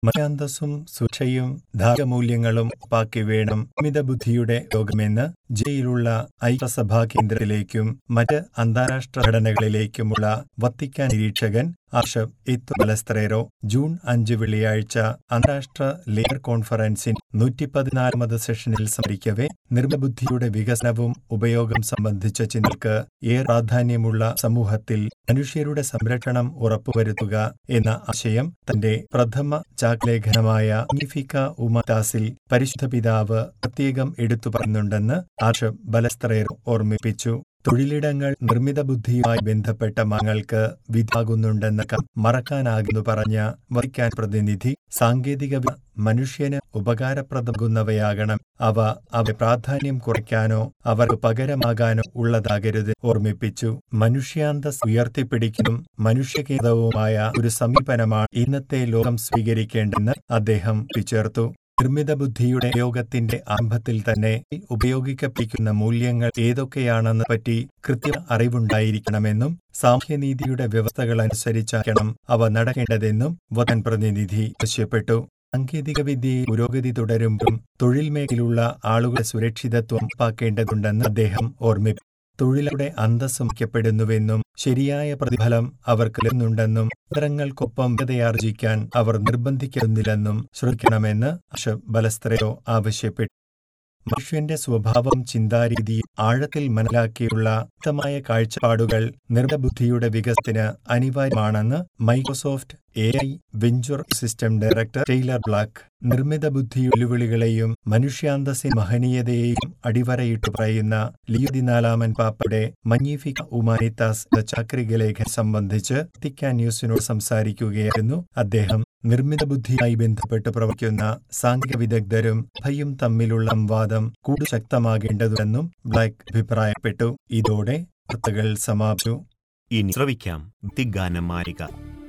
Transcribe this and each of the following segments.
മനുഷ്യാന്തസ്സും സുരക്ഷയും ധാർമ്മികമൂല്യങ്ങളും ഉറപ്പാക്കി വേണം മിതബുദ്ധിയുടെ യോഗമെന്ന് ജില്ലയിലുള്ള ഐക്യസഭാ കേന്ദ്രത്തിലേക്കും മറ്റ് അന്താരാഷ്ട്ര ഘടനകളിലേക്കുമുള്ള വത്തിക്കാൻ നിരീക്ഷകൻ ആർഷബ് ഇത്തു ബലസ്ത്രേറോ ജൂൺ അഞ്ച് വെള്ളിയാഴ്ച അന്താരാഷ്ട്ര ലേബർ കോൺഫറൻസിൻ നൂറ്റിപ്പതിനാലാമത് സെഷനിൽ സംസാരിക്കവെ നിർമ്മബുദ്ധിയുടെ വികസനവും ഉപയോഗം സംബന്ധിച്ച ചിന്തകൾക്ക് ഏറെ പ്രാധാന്യമുള്ള സമൂഹത്തിൽ മനുഷ്യരുടെ സംരക്ഷണം ഉറപ്പുവരുത്തുക എന്ന ആശയം തന്റെ പ്രഥമ ചാക്ലേഖനമായ മിഫിക്ക ഉമാതാസിൽ പരിശുദ്ധ പിതാവ് പ്രത്യേകം എടുത്തു പറയുന്നുണ്ടെന്ന് ആർഷബ് ബലസ്ത്രേറോ ഓർമ്മിപ്പിച്ചു തൊഴിലിടങ്ങൾ നിർമ്മിത ബുദ്ധിയുമായി ബന്ധപ്പെട്ട മങ്ങൾക്ക് വിധാകുന്നുണ്ടെന്നൊക്കെ മറക്കാനാകുന്നു പറഞ്ഞ വഹിക്കാൻ പ്രതിനിധി സാങ്കേതിക മനുഷ്യന് ഉപകാരപ്രദമാകുന്നവയാകണം അവ അവ പ്രാധാന്യം കുറയ്ക്കാനോ അവർക്ക് പകരമാകാനോ ഉള്ളതാകരുത് ഓർമ്മിപ്പിച്ചു മനുഷ്യാന്തസ് ഉയർത്തിപ്പിടിക്കുന്നതും മനുഷ്യകേതവുമായ ഒരു സമീപനമാണ് ഇന്നത്തെ ലോകം സ്വീകരിക്കേണ്ടെന്ന് അദ്ദേഹം ചേർത്തു നിർമ്മിത ബുദ്ധിയുടെ ഉപയോഗത്തിന്റെ ആരംഭത്തിൽ തന്നെ ഉപയോഗിക്കപ്പിക്കുന്ന മൂല്യങ്ങൾ ഏതൊക്കെയാണെന്ന് പറ്റി കൃത്യ അറിവുണ്ടായിരിക്കണമെന്നും സാമൂഹ്യനീതിയുടെ വ്യവസ്ഥകൾ അനുസരിച്ചാക്കണം അവ നടക്കേണ്ടതെന്നും വതൻ പ്രതിനിധി ആവശ്യപ്പെട്ടു സാങ്കേതികവിദ്യയിൽ പുരോഗതി തുടരുമ്പോഴും തൊഴിൽ മേഖലയിലുള്ള ആളുകളുടെ സുരക്ഷിതത്വം ഉറപ്പാക്കേണ്ടതുണ്ടെന്ന് അദ്ദേഹം ഓർമ്മിപ്പിച്ചു തൊഴിലുടെ അന്തസ് മുഖ്യപ്പെടുന്നുവെന്നും ശരിയായ പ്രതിഫലം അവർക്ക് ലഭിക്കുന്നുണ്ടെന്നും ഇത്തരങ്ങൾക്കൊപ്പം വ്യതയാർജിക്കാൻ അവർ നിർബന്ധിക്കുന്നില്ലെന്നും ശ്രദ്ധിക്കണമെന്ന് അഷബ് ബലസ്ത്രയോ ആവശ്യപ്പെട്ടു മനുഷ്യന്റെ സ്വഭാവം ചിന്താരീതി ആഴത്തിൽ മനസ്സിലാക്കിയുള്ള വ്യക്തമായ കാഴ്ചപ്പാടുകൾ നിർമ്മബുദ്ധിയുടെ വികസനത്തിന് അനിവാര്യമാണെന്ന് Microsoft A I venture system director Tyler Black നിർമ്മിത ബുദ്ധി വെല്ലുവിളികളെയും മനുഷ്യാന്തസി മഹനീയതയെയും അടിവരയിട്ട് പറയുന്ന ലിയുദിനാലാമൻ പാപ്പയുടെ മഞ്ഞീഫിക്ക ഉമാനിത്താസ് എന്ന ചാക്രിക ലേഖനം സംബന്ധിച്ച് വത്തിക്കാൻ ന്യൂസിനോട് സംസാരിക്കുകയായിരുന്നു അദ്ദേഹം നിർമ്മിത ബുദ്ധിയുമായി ബന്ധപ്പെട്ട് പ്രവർത്തിക്കുന്ന സാങ്കേതിക വിദഗ്ധരും ഭയും തമ്മിലുള്ള സംവാദം കൂടുതൽ ശക്തമാകേണ്ടതുണ്ടെന്നും ബ്ലാക്ക് അഭിപ്രായപ്പെട്ടു ഇതോടെ വാർത്തകൾ സമാപിച്ചു ഇനി ശ്രവിക്കാം ഭക്തിഗാനം മാലിക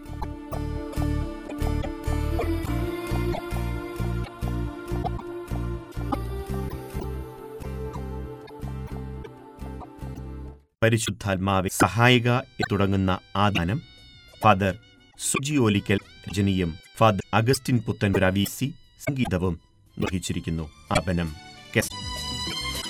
പരിശുദ്ധാത്മാവെ സഹായിക എന്ന് തുടങ്ങുന്ന ആ ദാനം ഫാദർ സുജിയോലിക്കൽ രചനയും ഫാദർ അഗസ്റ്റിൻ പുത്തൻ രവീസി സംഗീതവും നിർവഹിച്ചിരിക്കുന്നു ആപനം കെസ്